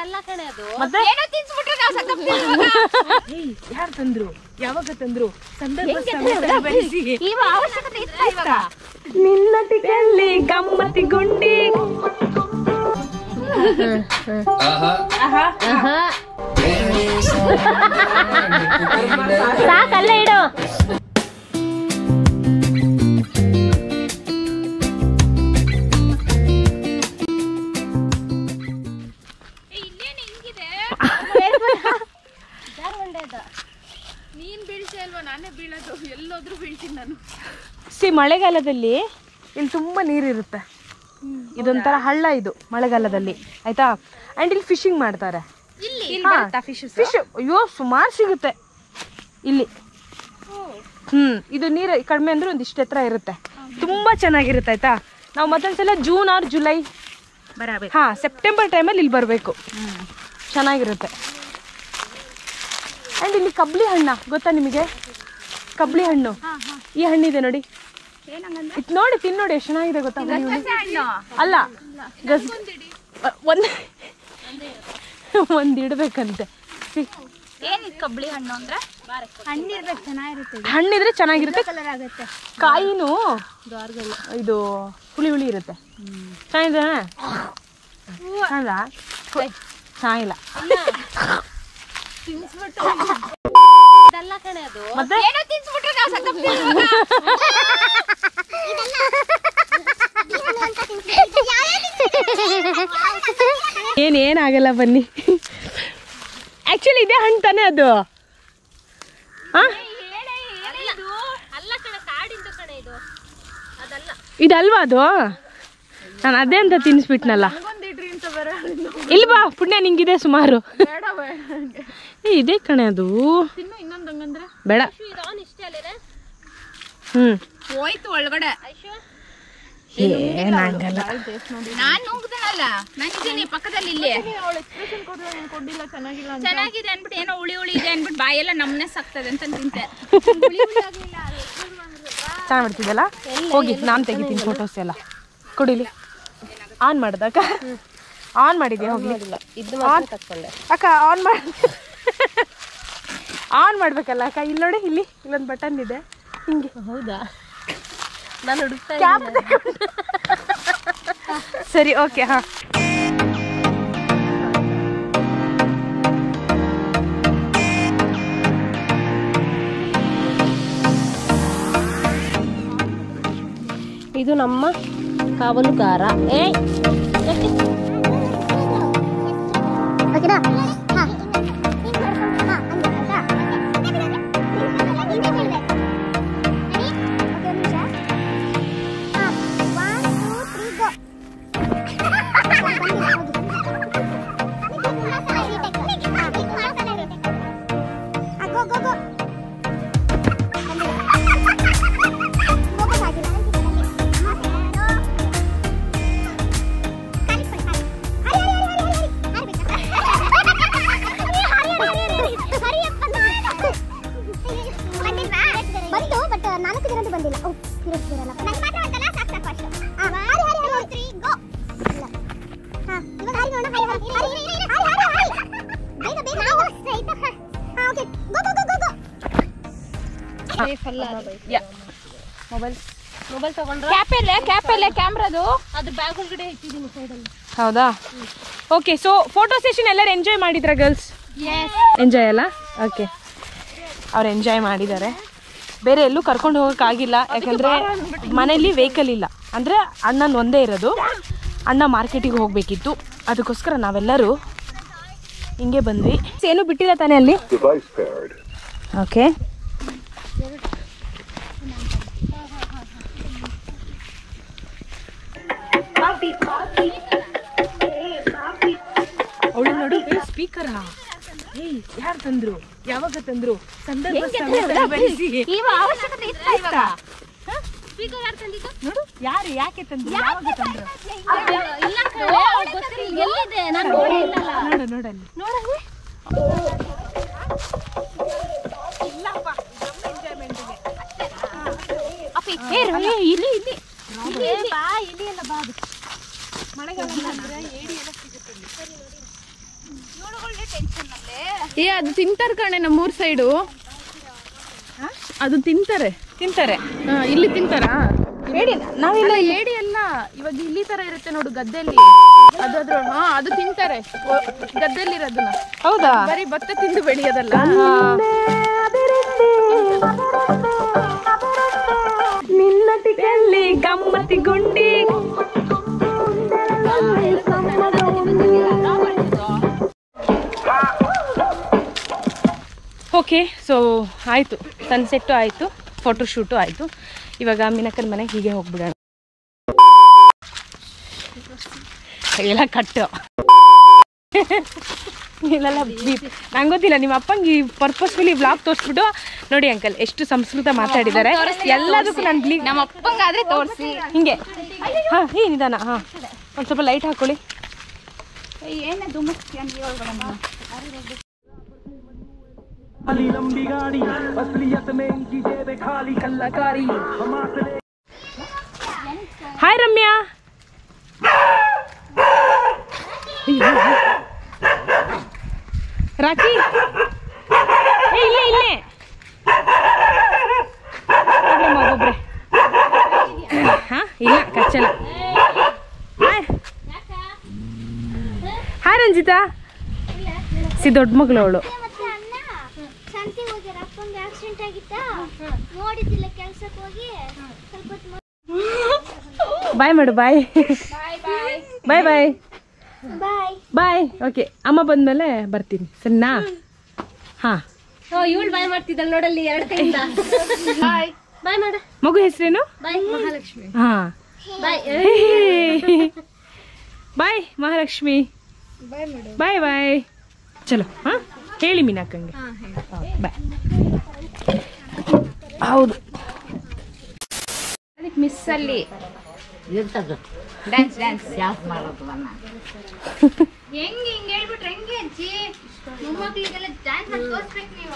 ಅದಲ್ಲ ಕಣೆ ಅದು ಮತ್ತೆ ಏನೋ ತಿನ್ಸ್ಬಿಟ್ರೆ ನಾವು ಸತ್ತೋಗ್ತೀವಿ ಯಾರು ತಂದ್ರು ಯಾವಾಗ ತಂದ್ರು ಸಂದರ್ಭ ಸಮೇತ ಬೆಳೆಸಿ ಇವ ಅವಶ್ಯಕತೆ ಇತ್ತ ಇವಾಗ ನಿನ್ನಟಿಗೆಲ್ಲಿ ಗಮ್ಮತಿ ಗುಂಡಿ ಸಾಕಲ್ಲ ಇಡು ಇಲ್ಲೇನು ಹಿಂಗಿದೆ ಜಾರ್ಗೊಂಡೇದು. ನೀನ್ ಬೀಳ್ಸಿ ಅಲ್ವಾ ನಾನೇ ಬೀಳೋದು ಎಲ್ಲೋದ್ರೂ ಬೀಳ್ತೀನಿ ನಾನು ಸಿ ಮಳೆಗಾಲದಲ್ಲಿ ಇಲ್ಲಿ ತುಂಬ ನೀರಿರುತ್ತೆ ಇದೊಂಥರ ಹಳ್ಳ ಇದು ಮಳೆಗಾಲದಲ್ಲಿ ಆಯ್ತಾ ಆ್ಯಂಡ್ ಇಲ್ಲಿ ಫಿಶಿಂಗ್ ಮಾಡ್ತಾರೆ ಫಿಶ್ ಅಯ್ಯೋ ಸುಮಾರು ಸಿಗುತ್ತೆ ಇಲ್ಲಿ ಹ್ಮ್ ಇದು ನೀರು ಕಡಿಮೆ ಅಂದ್ರೆ ಒಂದು ಇಷ್ಟು ಎತ್ತರ ಇರುತ್ತೆ ತುಂಬಾ ಚೆನ್ನಾಗಿರುತ್ತೆ ಆಯ್ತಾ ನಾವು ಮತ್ತೊಂದ್ಸಲ ಜೂನ್ ಆರ್ ಜುಲೈ ಬರಬೇಕು ಹಾ ಸೆಪ್ಟೆಂಬರ್ ಟೈಮಲ್ಲಿ ಇಲ್ಲಿ ಬರಬೇಕು ಚೆನ್ನಾಗಿರುತ್ತೆ ಆ್ಯಂಡ್ ಇಲ್ಲಿ ಕಬ್ಲಿ ಹಣ್ಣ ಗೊತ್ತಾ ನಿಮಗೆ ಕಬ್ಲಿ ಹಣ್ಣು ಈ ಹಣ್ಣಿದೆ ನೋಡಿ ಏನಂಗಂದ್ರೆ ಇದು ನೋಡಿ ತಿನ್ ನೋಡಿ ಎಷ್ಟು ಚೆನ್ನಾಗಿದೆ ಗೊತ್ತಾ ಹುಳಿ ಹುಳಿ. ಹಣ್ಣು ಅಲ್ಲ ಗಸ್ ಒಂದು ಒಂದು ಇಡ್ಬೇಕಂತೆ ಸಿ, ಏನ್ ಕಬ್ಳಿ ಹಣ್ಣು ಅಂದ್ರೆ ಹಣ್ಣಿರ್ಬೇಕು ಚೆನ್ನಾಗಿರುತ್ತೆ ಹಣ್ಣಿದ್ರೆ ಚೆನ್ನಾಗಿರುತ್ತೆ ಕಲರ್ ಆಗುತ್ತೆ ಕಾಯಿನೂ ಇದು ಹುಳಿ ಹುಳಿ ಇರುತ್ತೆ ಚೆನ್ನಾಗಿದೆ ಚೆನ್ನಾಗಿಲ್ಲ ಚೆನ್ನಾಗಿಲ್ಲ ಅದಲ್ಲ ಕಣೆ ಅದು ಮತ್ತೆ ಏನೋ ತಿನ್ಸ್ಬಿಟ್ರೆ ನಾವು ಸತ್ತೋಗ್ತೀವಿ ಏನ್ ಏನಾಗಲ್ಲ ಬನ್ನಿ ಆಕ್ಚುಲಿ ಇದೇ ಹಣ್ಣು ತಾನೇ ಅದು ಆ? ಅಲ್ಲ ಕಣೆ ಕಾಡಿಂದು ಕಣೆ ಇದು ಅದಲ್ಲ ಇದಲ್ವಾ ಅದು ನಾನು ಅದೇ ಅಂತ ತಿನ್ಸ್ಬಿಟ್ನಲ್ಲ ಇಲ್ಲಿ ಬಾ ಪುಣ್ಯ ನಿಂಗಿದೆ ಸುಮಾರು ಏ ಇದೆ ಕಣೆ ಅದು ತಿನ್ನು ಇನ್ನೊಂದು ಹಂಗಂದ್ರೆ ಬೇಡ ಇದು ಅವನು ಇಷ್ಟೇ ಅಲ್ಲಿದೆ ಹ್ಮ್ ಹೋಯ್ತು ಒಳಗಡೆ ಐಶು ಏನಾಗಲ್ಲ ನಾನ್ ನುಂಗ್ದನಲ್ಲ ನಂಜಿನಿ ಪಕ್ಕದಲ್ಲಿ ಇಲ್ಲಿ ಚೆನ್ನಾಗಿದೆ ಅನ್ಬಿಟ್ಟು ಏನೋ ಉಳಿ ಉಳಿ ಇದೆ ಅನ್ಬಿಟ್ಟು ಬಾಯೆಲ್ಲ ನಮ್ನೆ ಸಾಕ್ತದೆ ಅಂತ ತಿಂತೆ ಚೆನ್ನಾಗಿ ಬಿಡ್ತಿದ್ದಲ್ಲ ಹೋಗಿ ನಾನು ತೆಗಿತೀನಿ ಫೋಟೋಸ್ ಎಲ್ಲ ಕೊಡಿಲಿ ಆನ್ ಮಾಡ್ದಕ್ಕ ಆನ್ ಮಾಡಿದ್ಯಾ ಹೋಗ್ಲಿ ಇದು ಮಾತ್ರ ತಕ್ಕೊಂಡೆ ಅಕ್ಕ ಆನ್ ಮಾಡಿ ಆನ್ ಮಾಡ್ಬೇಕಲ್ಲ ಅಕ್ಕ ಇಲ್ಲಿ ನೋಡಿ ಇಲ್ಲಿ ಇಲ್ಲೊಂದು ಬಟನ್ ಇದೆ ಹಿಂಗೆ ಹೌದಾ ನಾನು ಹುಡುಕ್ತಾ ಕ್ಯಾಪ್ ಸರಿ ಓಕೆ ಹಾ ಇದು ನಮ್ಮ ಕಾವಲುಗಾರ ಏ ಓಕೆನಾ ಹಾ ಗೋ ಗೋ ಗೋ ಬಂತು ಬಟ್ ನಾಲ್ಕು ಜನದ್ದು ಬಂದಿಲ್ಲ ಓ ಇರೋದು ಇರಲ್ಲ ನಂಗೆ ಮಾತ್ರ ಬಂತಲ್ಲ ಸಾಕು ಸಾಕು ಅಷ್ಟು ಆ, ಹರಿ ಹರಿ ಹರಿ ತ್ರೀ ಗೋ ಇಲ್ಲ ಹಾ ಇವಾಗ ಹರಿ ನೋಡೋಣ ಹರಿ ಹರಿ ಹರಿ ಹರಿ ಹರಿ ಹರಿ ಹರಿ ಬೇಗ ಬೇಗ ನಾವು ಸ್ಟ್ರೈಟ್ ಹಾ okay go go go go go mobile mobile ತಗೊಂಡ್ರ ಕ್ಯಾಪ್ ಎಲ್ಲೆ ಕ್ಯಾಪ್ ಎಲ್ಲೆ ಕ್ಯಾಮ್ರಾದು ಅದು ಬ್ಯಾಗ್ ಒಳಗಡೆ ಇಟ್ಟಿದ್ದೀನಿ ಸೈಡಲ್ಲಿ ಹೌದಾ ಓಕೆ ಸೊ ಫೋಟೋ ಸೆಷನ್ ಎಲ್ಲರೂ ಎಂಜಾಯ್ ಮಾಡಿದ್ರ ಗರ್ಲ್ಸ್ ಎಂಜಾಯ್ ಅಲ್ಲ ಓಕೆ ಅವ್ರು ಎಂಜಾಯ್ ಮಾಡಿದ್ದಾರೆ ಬೇರೆ ಎಲ್ಲೂ ಕರ್ಕೊಂಡು ಹೋಗೋಕ್ಕಾಗಿಲ್ಲ ಯಾಕಂದರೆ ಮನೇಲಿ ವೆಹಿಕಲ್ ಇಲ್ಲ ಅಂದರೆ ಅಣ್ಣನ ಒಂದೇ ಇರೋದು ಅಣ್ಣ ಮಾರ್ಕೆಟಿಗೆ ಹೋಗಬೇಕಿತ್ತು ಅದಕ್ಕೋಸ್ಕರ ನಾವೆಲ್ಲರೂ ಹಿಂಗೆ ಬಂದ್ವಿ ಏನು ಬಿಟ್ಟಿಲ್ಲ ತಾನೇ ಅಲ್ಲಿ Device paired. ಓಕೆ ಅವಳು ನೋಡು ಸ್ಪೀಕರ್ ಏಯ್ ಯಾರು ತಂದ್ರು ಯಾವಾಗ ತಂದ್ರು ಸಂದರ್ಭ ಸಮೇತ ಬೆಳೆಸಿ ಇವ ಅವಶ್ಯಕತೆ ಇತ್ತ ಇವಾಗ ಸ್ಪೀಕರ್ ಯಾರು ತಂದಿದ್ದು ನೋಡು ಯಾರು ಯಾಕೆ ತಂದ್ರು ಯಾವಾಗ ತಂದ್ರು ಇಲ್ಲ ಕಣೆ, ಅವ್ಳ್ ಗೊತ್ತಿಲ್ಲ. ಎಲ್ಲಿದೆ ನಾನು ನೋಡೇ ಇಲ್ಲಲ್ಲ ನೋಡು ನೋಡಲ್ಲಿ ನೋಡಲ್ಲಿ ಇಲ್ಲಿ ಇಲ್ಲಿ ಬಾ ಇಲ್ಲಿ ಎಲ್ಲ ಬಾ ಅದು. ಏ ಅದು ತಿಂತಾರ ಕಣೆ ನಮ್ಮೂರ್ ಸೈಡು ಅದು ತಿಂತಾರೆ ತಿಂತಾರೆ ಹಾ, ಇಲ್ಲಿ ತಿಂತಾರಾ ಹೇಳಿ ನಾವೆಲ್ಲ ಅಲ್ಲ ಏಡಿ ಅಲ್ಲ ಇವಾಗ ಇಲ್ಲಿ ತರ ಇರುತ್ತೆ ನೋಡು ಗದ್ದೆಯಲ್ಲಿ ಅದಾದ್ರು ಹಾ ಅದು ತಿಂತಾರೆ ಓ- ಗದ್ದೆಲ್ಲಿರೋದನ್ನ ಹೌದಾ ಬರೀ ಭತ್ತ ತಿಂದು ಬೆಳೆಯೋದಲ್ಲ ನಿನ್ನಟಿಗೆಲ್ಲಿ ಗಮ್ಮತಿ ಗುಂಡಿ ಓಕೆ ಸೊ ಆಯಿತು ಸನ್ಸೆಟ್ಟು ಆಯಿತು ಫೋಟೋಶೂಟು ಆಯಿತು ಇವಾಗ ಮಿನಕನ ಮನೆಗೆ ಹೀಗೆ ಹೋಗ್ಬಿಡೋಣ ಎಲ್ಲ ಕಟ್ಟು ಇಲ್ಲೆಲ್ಲ ಬೀಪ್ ನಂಗೆ ಗೊತ್ತಿಲ್ಲ ನಿಮ್ಮ ಅಪ್ಪಂಗೆ ಪರ್ಪಸ್ಫುಲಿ ಬ್ಲಾಗ್ ತೋರಿಸ್ಬಿಟ್ಟು ನೋಡಿ ಅಂಕಲ್ ಎಷ್ಟು ಸಂಸ್ಕೃತ ಮಾತಾಡಿದ್ದಾರೆ ಎಲ್ಲದಕ್ಕೂ ನಾನು ಬ್ಲೀ ನಮ್ಮ ಅಪ್ಪಂಗಾದ್ರೆ ತೋರಿಸಿ ಹಿಂಗೆ ಹಾ ಹೇ ನಿಧಾನ ಹಾ ಒಂದು ಸ್ವಲ್ಪ ಲೈಟ್ ಹಾಕೊಳ್ಳಿ ಏನ ದುಮಸ್ತಿ ಅಂತ ಹೇಳ್ಬೇಡಮ್ಮ ಹಾಯ್ ರಮ್ಯಾ ರಾಕಿ ಏ ಇಲ್ಲೇ ಇಲ್ಲೇ ಹೋಗ್ಲಮ್ಮ ಒಬ್ಬೊಬ್ರೆ ಹಾ ಇಲ್ಲ ಕಚ್ಚಲ್ಲ ಹಾಯ್ ಹಾಯ್ ರಂಜಿತಾ ಸಿ ದೊಡ್ಡ ಮಗಳು ಅವಳು ಮತ್ತೆ ಅಣ್ಣ ಶಾಂತಿ ಹೋಗ್ಯಾರ ಅಪ್ಪಂಗೆ ಆಕ್ಸಿಡೆಂಟ್ ಆಗಿತ್ತ ನೋಡಿದ್ದಿಲ್ಲ ಕೆಲ್ಸಕ್ಕೆ ಹೋಗಿ ಸ್ವಲ್ಪ ಹೊತ್ತು ಬಾಯ್ ಮಾಡು ಬಾಯ್ ಬಾಯ್ ಬಾಯ್ ಬಾಯ್ ಬಾಯ್ ಓಕೆ ಅಮ್ಮ ಬಂದ್ಮೇಲೆ ಬರ್ತೀನಿ ಸರಿನಾ ಹಾ ಇವಳು ಬಾಯ್ ಮಾಡ್ತಿದ್ದಾಳೆ ನೋಡಲ್ಲಿ ಎರಡು ಕೈಯಿಂದ ಬಾಯ್ ಬಾಯ್ ಮಾಡ ಮಗು ಹೆಸರೇನು ಬಾಯ್ ಮಹಾಲಕ್ಷ್ಮಿ ಹಾ ಬಾಯ್ ಬಾಯ್ ಮಹಾಲಕ್ಷ್ಮಿ ಬಾಯ್ ಬಾಯ್ ಚಲೋ ಹಾ ಹೇಳಿ ಮೀನಾಕಂಗೆ ಬಾಯ್ ಹೌದು ಅದಕ್ಕೆ ಮಿಸ್ ಅಲ್ಲಿ ಡ್ಯಾನ್ಸ್ ಡ್ಯಾನ್ಸ್ ಹೆಂಗ್ ಹಿಂಗ್ ಹೇಳ್ಬಿಟ್ರೆ ಹೆಂಗೆ ಅಜ್ಜಿ ಮೊಮ್ಮಕ್ಳಿಗೆಲ್ಲ ಡ್ಯಾನ್ಸ್ ಮಾಡಿ ತೋರ್ಸ್ಬೇಕು ನೀವು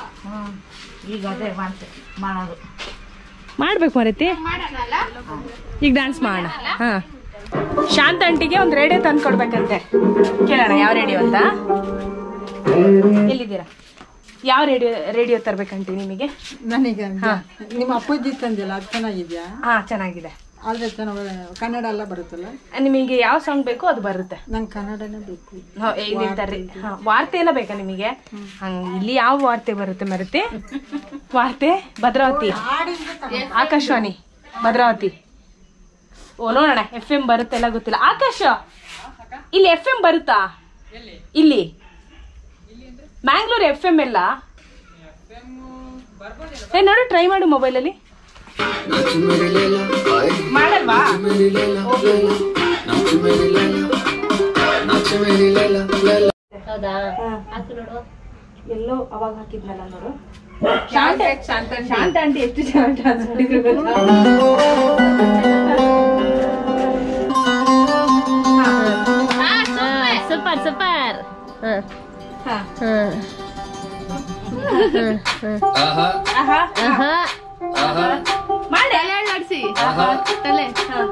ಮಾಡ್ಬೇಕು ಮರತಿ ಮಾಡೋಣಲ್ಲ ಈಗ ಡ್ಯಾನ್ಸ್ ಮಾಡೋಣ ಹಾ ಶಾಂತ ಆಂಟಿಗೆ ಒಂದು ರೇಡಿಯೋ ತಂದು ಕೊಡ್ಬೇಕಂತೆ ಕೇಳೋಣ ಯಾವ ರೇಡಿಯೋ ಅಂತ ಎಲ್ಲಿದ್ದೀರಾ ಯಾವ ರೇಡಿಯೋ ರೇಡಿಯೋ ತರ್ಬೇಕಂಟಿ ನಿಮಗೆ ನನಗೆ ನಿಮ್ಮ ಅಪ್ಪಾಜಿ ತಂದಿಲ್ಲ ಅದು ಚೆನ್ನಾಗಿದ್ಯಾ ಹಾ ಚೆನ್ನಾಗಿದೆ ಆದ್ರೆ ಚೆನ್ನಾಗಿ ಕನ್ನಡ ಎಲ್ಲ ಬರುತ್ತಲ್ಲ ನಿಮಗೆ ಯಾವ ಸಾಂಗ್ ಬೇಕೋ ಅದು ಬರುತ್ತೆ ನಂಗೆ ಕನ್ನಡನೇ ಬೇಕು ಹಾ, ಇಲ್ಲಿ ತರ್ರಿ ಹಾ, ವಾರ್ತೆ ಎಲ್ಲ ಬೇಕಾ ನಿಮಗೆ ಹಂಗ್ ಇಲ್ಲಿ ಯಾವ ವಾರ್ತೆ ಬರುತ್ತೆ ಮರತಿ ವಾರ್ತೆ ಭದ್ರಾವತಿ ಆಕಾಶವಾಣಿ ಭದ್ರಾವತಿ ಓ ನೋಡೋಣ ಎಫ್ ಎಂ ಬರುತ್ತೆ ಎಲ್ಲ ಗೊತ್ತಿಲ್ಲ ಆಕಾಶ ಇಲ್ಲಿ ಎಫ್ ಎಂ ಬರುತ್ತಾ ಇಲ್ಲಿ ಮ್ಯಾಂಗ್ಳೂರ್ ಎಫ್ ಎಂ ಎಲ್ಲ ಏ ನೋಡು ಟ್ರೈ ಮಾಡು ಮೊಬೈಲಲ್ಲಿ ಮಾಡಲ್ವಾ ಹೌದಾ ಹಾಕು ನೋಡು ಎಲ್ಲೋ ಅವಾಗ ಹಾಕಿದ್ನಲ್ಲ ನೋಡು ಶಾಂತ ಶಾಂತ ಆಂಟಿ ಎಷ್ಟು ಶಾಂತ ಅನ್ಸ್ಬಿಟ್ಟಿದ್ರು ಗೊತ್ತಾ? ಸೂಪರ್ ಸೂಪರ್ ಹಾ. ಆಹಾ ಆಹಾ ಆಹಾ ಮಾಡಿ ನಡೆಸಿ ತಲೆ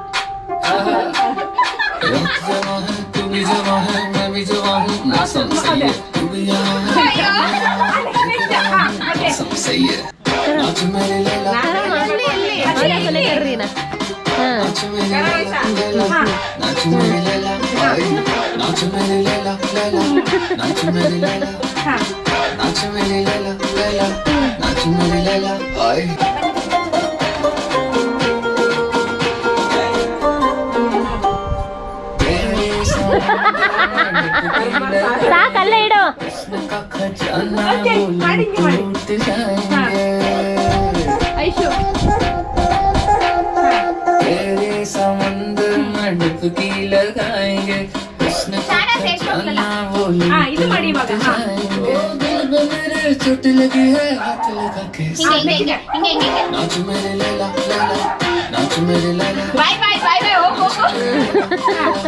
ಸಾಕಲ್ಲೇ ಇಡು ಐಶು ಹಾ ಇದು ಮಾಡಿ ಇವಾಗ ಹಾ. ಹಿಂಗೆ ಹಿಂಗೆ ಹಿಂಗೆ ಹಿಂಗೆ ಹಿಂಗೆ ಬಾಯ್ ಬಾಯ್ ಬಾಯ್ ಬಾಯ್ ಹೋಗು ಹೋಗು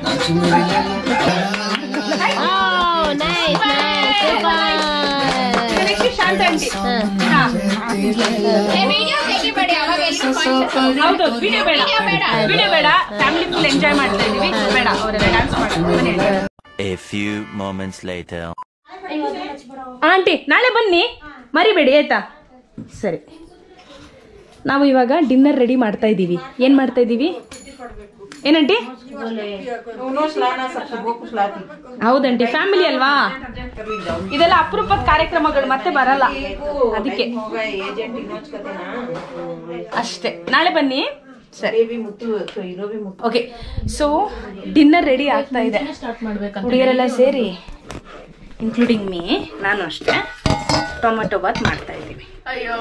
oh nice nice super Next Shantha aunty ಹಾ. ವಿಡಿಯೋ ತೆಗಿಬೇಡಿ ಅವಾಗ ಎಲ್ರು conscious ಹೌದು ವಿಡಿಯೋ ಬೇಡ ವಿಡಿಯೋ ಬೇಡ ಫ್ಯಾಮಿಲಿ ಫುಲ್ ಎಂಜಾಯ್ ಮಾಡ್ತಾ ಇದೀವಿ ಬೇಡ ಅವರೆಲ್ಲ ಡ್ಯಾನ್ಸ್ ಮಾಡಿ A few moments later. Aunty ನಾಳೆ ಬನ್ನಿ ಮರಿಬೇಡಿ ಆಯ್ತಾ ಸರಿ ನಾವು ಇವಾಗ ಡಿನ್ನರ್ ರೆಡಿ ಮಾಡ್ತಾ ಇದ್ದೀವಿ ಏನು ಮಾಡ್ತಾ ಇದ್ದೀವಿ ಏನಂಟಿ ಹೌದಂಟಿ ಫ್ಯಾಮಿಲಿ ಅಲ್ವಾ ಇದೆಲ್ಲ ಅಪರೂಪದ ಕಾರ್ಯಕ್ರಮಗಳು ಮತ್ತೆ ಬರಲ್ಲ ಅದಕ್ಕೆ ಅಷ್ಟೇ ನಾಳೆ ಬನ್ನಿ ಸರಿ ಓಕೆ ಸೊ ಡಿನ್ನರ್ ರೆಡಿ ಆಗ್ತಾ ಇದೆ ಹುಡುಗರೆಲ್ಲ ಸೇರಿ ಇನ್ಕ್ಲೂಡಿಂಗ್ ಮೀ ನಾನು ಅಷ್ಟೇ ಟೊಮೆಟೊ ಬಾತ್ ಮಾಡ್ತಾ ಇದ್ದೀವಿ ಅಯ್ಯೋ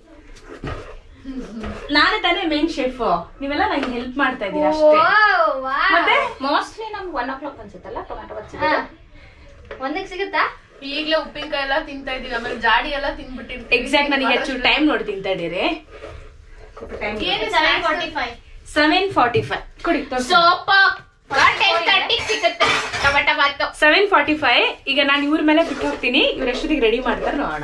ನಾನೇ ತಾನೇ ಮೇನ್ ಶೆಫ್ ನೀವೆಲ್ಲ ನಂಗೆ ಹೆಲ್ಪ್ ಮಾಡ್ತಾ ಇದ್ದೀರಾ ಅಷ್ಟೇ ಮತ್ತೆ ಮೋಸ್ಟ್ಲಿ ನಮ್ಗೆ ಒನ್ ಓ ಕ್ಲಾಕ್ ಅನ್ಸುತ್ತಲ್ಲ ಟೊಮೆಟೊ ಒಂದಕ್ಕೆ ಸಿಗುತ್ತಾ ಈಗ್ಲೇ ಉಪ್ಪಿನಕಾಯಿ ಎಲ್ಲ ತಿಂತಾ ಇದೀನಿ ಆಮೇಲೆ ಜಾಡಿ ಎಲ್ಲ ತಿನ್ಬಿಟ್ಟಿರ್ತೀನಿ ಎಕ್ಸಾಕ್ಟ್ ನನಗೆ ಹೆಚ್ಚು ಟೈಮ್ ನೋಡಿ ತಿಂತಾ ಇದ್ದೀರಿ seven forty five seven forty five ಕೊಡಿ ಸೋಪ ಟೆನ್ ತರ್ಟಿಗೆ ಸಿಗುತ್ತೆ tomato bath seven forty five ಈಗ ನಾನು ಇವ್ರ ಮೇಲೆ ಬಿಟ್ಟು ಹೋಗ್ತೀನಿ ಇವ್ರ ಎಷ್ಟೊತ್ತಿಗೆ ರೆಡಿ ಮಾಡ್ತಾರೆ ನೋಡೋಣ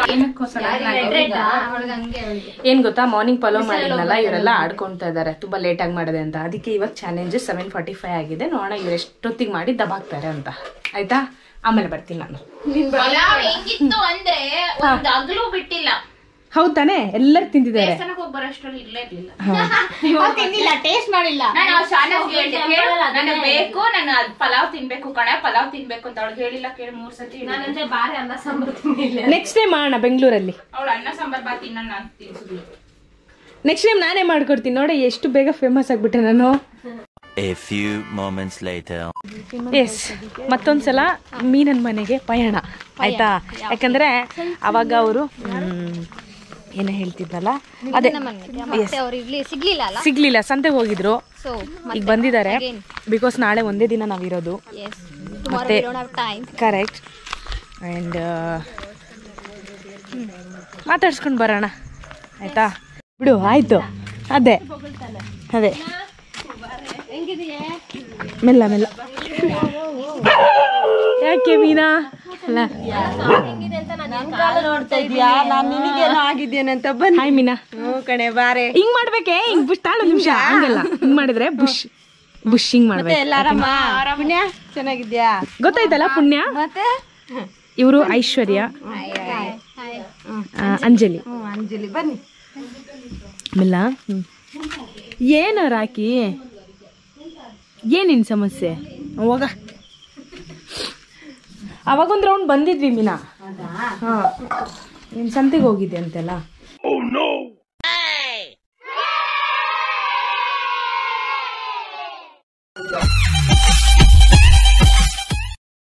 ಏನ್ ಗೊತ್ತಾ ಮಾರ್ನಿಂಗ್ ಪಲಾವ್ ಮಾಡಿದ್ನಲ್ಲ ಇವರೆಲ್ಲ ಆಡ್ಕೊಂತಾ ಇದಾರೆ ತುಂಬಾ ಲೇಟ್ ಆಗಿ ಮಾಡಿದೆ ಅಂತ ಅದಕ್ಕೆ ಇವಾಗ ಚಾಲೆಂಜ್ ಸೆವೆನ್ ಫಾರ್ಟಿ ಫೈವ್ ಆಗಿದೆ ನೋಡೋಣ ಇವ್ರು ಎಷ್ಟೊತ್ತಿಗೆ ಮಾಡಿ ದಬಾಕ್ತಾರೆ ಅಂತ ಆಯ್ತಾ ಆಮೇಲೆ ಬರ್ತೀನಿ ನಾನು ಪಲಾವ್ ಹೆಂಗಿತ್ತು ಅಂದ್ರೆ ಒಂದ್ ಅಗಲು ಬಿಟ್ಟಿಲ್ಲ ಹೌದ್ ತಾನೇ ಎಲ್ಲರೂ ತಿಂತಿದ್ದಾರೆ ದೇವಸ್ಥಾನಕ್ಕೆ ಹೋಗಿ ಬರೋಷ್ಟ್ರಲ್ಲಿ ಇರ್ಲೇ ಇರ್ಲಿಲ್ಲ ತಿಂದಿಲ್ಲ ಟೇಸ್ಟ್ ಮಾಡಿಲ್ಲ ನಾನು ಆ ಶಾನಾಗ್ ಹೇಳ್ದೆ, ಕೇಳು, ನನಗ್ ಬೇಕು ನಾನು ಅದ್ ಪಲಾವ್ ತಿನ್ಬೇಕು ಕಣೆ ಪಲಾವ್ ತಿನ್ಬೇಕು ಅಂತ ಅವಳಿಗೆ ಹೇಳಿಲ್ಲ ಕೇಳಿ ಮೂರ್ ಸತಿ ನಾನಂದ್ರೆ ಬಾರಿ ಅನ್ನ ಸಾಂಬಾರು ತಿಂದಿಲ್ಲ ನೆಕ್ಸ್ಟ್ ಟೈಮ್ ಮಾಡೋಣ ಬೆಂಗಳೂರಲ್ಲಿ ಅವಳು ಅನ್ನ ಸಾಂಬಾರ್ ಬಾತ್ ತಿನ್ನ ನಾನು ತಿನ್ಸಿದ್ಲು ನೆಕ್ಸ್ಟ್ ಟೈಮ್ ನಾನೇ ಮಾಡ್ಕೊಡ್ತೀನಿ ನೋಡಿ ಎಷ್ಟು ಬೇಗ ಫೇಮಸ್ ಆಗ್ಬಿಟ್ಟೆ ನಾನು A few moments later. Yes ಮತ್ತೊಂದ್ಸಲ ಮೀನನ್ ಮನೆಗೆ ಪಯಣ ಆಯ್ತಾ ಯಾಕಂದ್ರೆ ಅವಾಗ ಅವರು ಏನ ಹೇಳ್ತಿದ್ನಲ್ಲ ಅದೇ ಮತ್ತೆ ಅವ್ರು ಇರ್ಲಿ ಸಿಗ್ಲಿಲ್ಲ ಅಲ್ಲ ಸಿಗ್ಲಿಲ್ಲ ಸಂತೆಗೆ ಹೋಗಿದ್ರು ಸೊ ಈಗ ಬಂದಿದ್ದಾರೆ ಬಿಕಾಸ್ ನಾಳೆ ಒಂದೇ ದಿನ ನಾವಿರೋದು ಎಸ್ ಮತ್ತೆ ಟೈಮ್ ಕರೆಕ್ಟ್ ಆ್ಯಂಡ್ ಮಾತಾಡ್ಸ್ಕೊಂಡು ಬರೋಣ ಆಯ್ತಾ ಬಿಡು ಆಯ್ತು ಅದೇ ಅದೇ ಮೆಲ್ಲ ಮೆಲ್ಲ ಯಾಕೆ ಮೀನಾ ಅಲ್ಲ ನೋಡ್ತಾ ಇದೀಯಾ ನಾನ್ ನಿನಗೇನೋ ಆಗಿದ್ದೇನೆ ಅಂತ ಬನ್ನಿ ಹಾಯ್ ಮೀನಾ ಹ್ಞೂ ಕಣೆ ಬಾರೆ ಹಿಂಗ್ ಮಾಡ್ಬೇಕೆ ಹಿಂಗ್ ಬುಷ್ ತಾಳು ನಿಮಿಷ ಹಂಗಲ್ಲ ಹಿಂಗ್ ಮಾಡಿದ್ರೆ ಬುಷ್ ಬುಷ್ ಹಿಂಗ್ ಮಾಡ್ಬೇಕು ಎಲ್ಲಾರಮ್ಮ ಪುಣ್ಯ ಚೆನ್ನಾಗಿದ್ಯಾ ಗೊತ್ತಾಯ್ತಲ್ಲ ಪುಣ್ಯ ಮತ್ತೆ ಇವರು ಐಶ್ವರ್ಯ ಆ, ಅಂಜಲಿ ಹ್ಞೂ ಅಂಜಲಿ ಬನ್ನಿ ಮಿಲ್ಲ ಏನು ರಾಕಿ ಏನಿನ್ ಸಮಸ್ಯೆ ಹೋಗ ಅವಾಗೊಂದು ರೌಂಡ್ ಬಂದಿದ್ವಿ ಮೀನಾ ಹಾ ನೀನ್ ಸಂತೆಗೆ ಹೋಗಿದ್ದೆ ಅಂತೆಲ್ಲ